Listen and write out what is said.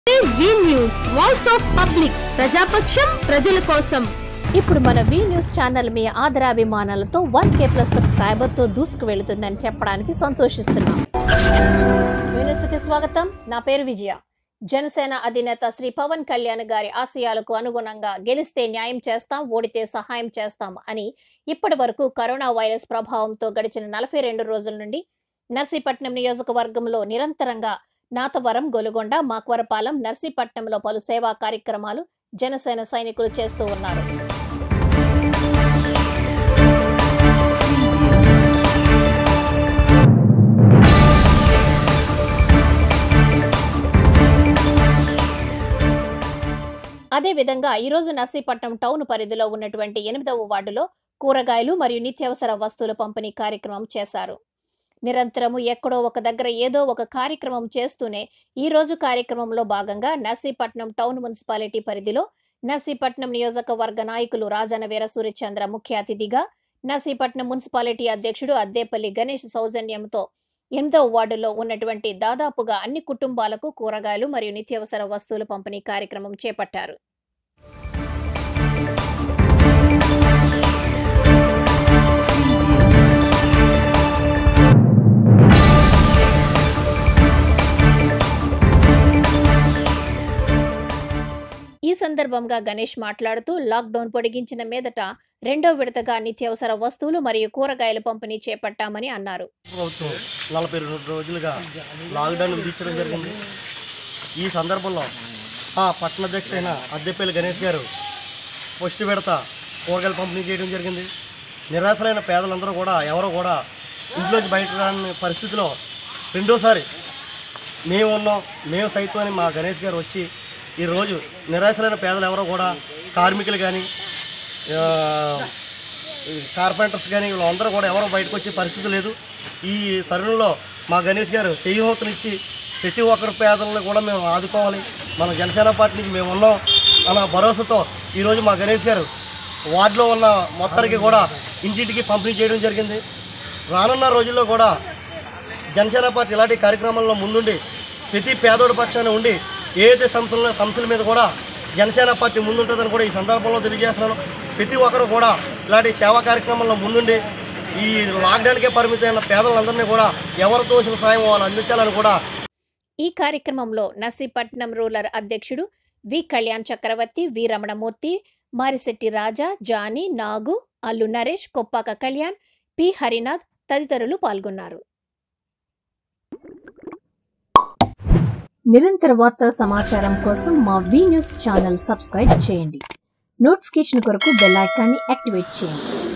we news voice of public ప్రజాపక్షం ప్రజల కోసం ఇప్పుడు మన వి న్యూస్ ఛానల్ మీ ఆదరాభిమానాలతో వన్ కే ప్లస్ సబ్స్క్రైబర్ తో దూసుకు వెళుతుందని చెప్పడానికి సంతోషిస్తున్నాం వి న్యూస్ కి స్వాగతం నా పేరు విజయ జనసేన అధినేత శ్రీ పవన్ కళ్యాణ్ గారి ఆశయాలకు అనుగుణంగా గెలిస్తే న్యాయం చేస్తాం ఓడితే సహాయం చేస్తాం అని ఇప్పటి వరకు కరోనా వైరస్ ప్రభావంతో గడిచిన నలభై రెండు రోజుల నుండి నర్సీపట్నం నియోజకవర్గంలో నిరంతరంగా నాతవరం గొలుగొండ మాక్వరపాలెం నర్సీపట్నంలో పలు సేవా కార్యక్రమాలు జనసేన సైనికులు చేస్తూ ఉన్నారు అదేవిధంగా ఈరోజు నర్సీపట్నం టౌన్ పరిధిలో ఉన్నటువంటి ఎనిమిదవ వార్డులో కూరగాయలు మరియు నిత్యావసర వస్తువుల పంపిణీ కార్యక్రమం చేశారు నిరంతరము ఎక్కడో ఒక దగ్గర ఏదో ఒక కార్యక్రమం చేస్తూనే ఈ రోజు కార్యక్రమంలో భాగంగా నర్సీపట్నం టౌన్ మున్సిపాలిటీ పరిధిలో నర్సీపట్నం నియోజకవర్గ నాయకులు రాజన వీర సూర్యచంద్ర ముఖ్య అతిథిగా నర్సీపట్నం మున్సిపాలిటీ అధ్యక్షుడు అద్దేపల్లి గణేష్ సౌజన్యంతో ఎనిమిదవ వార్డులో ఉన్నటువంటి దాదాపుగా అన్ని కుటుంబాలకు కూరగాయలు మరియు నిత్యావసర వస్తువుల పంపిణీ కార్యక్రమం చేపట్టారు ఈ సందర్భంగా గణేష్ మాట్లాడుతూ లాక్డౌన్ పొడిగించిన మీదట రెండో విడతగా నిత్యావసర వస్తువులు మరియు కూరగాయల పంపిణీ చేపట్టామని అన్నారు ప్రభుత్వం నలభై రెండు రోజులుగా లాక్డౌన్ విధించడం జరిగింది ఈ సందర్భంలో ఆ పట్టణ అధ్యక్షుడైన అద్దెపల్లి గణేష్ గారు ఫస్ట్ విడత కూరగాయలు పంపిణీ చేయడం జరిగింది నిరాశలైన పేదలందరూ కూడా ఎవరో కూడా ఇంట్లోంచి బయట రాని పరిస్థితిలో రెండోసారి మేము ఉన్నాం మేము సైతం అని మా గణేష్ గారు వచ్చి ఈరోజు నిరాశలైన పేదలు ఎవరో కూడా కార్మికులు కానీ ఈ కార్పెంటర్స్ కానీ వీళ్ళందరూ కూడా ఎవరు బయటకు వచ్చే పరిస్థితి లేదు ఈ తరుణంలో మా గణేష్ గారు చేయూతనిచ్చి ప్రతి ఒక్కరి పేదలను కూడా మేము ఆదుకోవాలి మన జనసేన పార్టీ నుంచి మేము ఉన్నాం అన్న భరోసాతో ఈరోజు మా గణేష్ గారు వార్డులో ఉన్న మొత్తానికి కూడా ఇంటింటికి పంపిణీ చేయడం జరిగింది రానున్న రోజుల్లో కూడా జనసేన పార్టీ ఇలాంటి కార్యక్రమాల్లో ముందుండి ప్రతి పేదోడి పక్షాన ఉండి ఏదైతే సమస్యలు సమస్యల మీద కూడా జనసేన పార్టీ ముందుంటుందని కూడా ఈ సందర్భంలో తెలియజేస్తున్నాను ప్రతి ఒక్కరు కూడా ఇలాంటి సేవా కార్యక్రమంలో ముందుండి ఈ లాక్డౌన్కే పరిమితమైన పేదలందరినీ కూడా ఎవరు తోసిన సాయం వాళ్ళు అందించాలని కూడా ఈ కార్యక్రమంలో నర్సీపట్నం రూరల్ అధ్యక్షుడు V Kalyan Chakravarthi V Ramanamurthy Marisetti Raja Jani Nagu Allu Naresh Koppaka Kalyan P Harinath తదితరులు పాల్గొన్నారు నిరంతర వార్తా సమాచారం కోసం మా వి న్యూస్ ఛానల్ సబ్స్క్రైబ్ చేయండి నోటిఫికేషన్ కొరకు బెల్ ఐకాన్ని యాక్టివేట్ చేయండి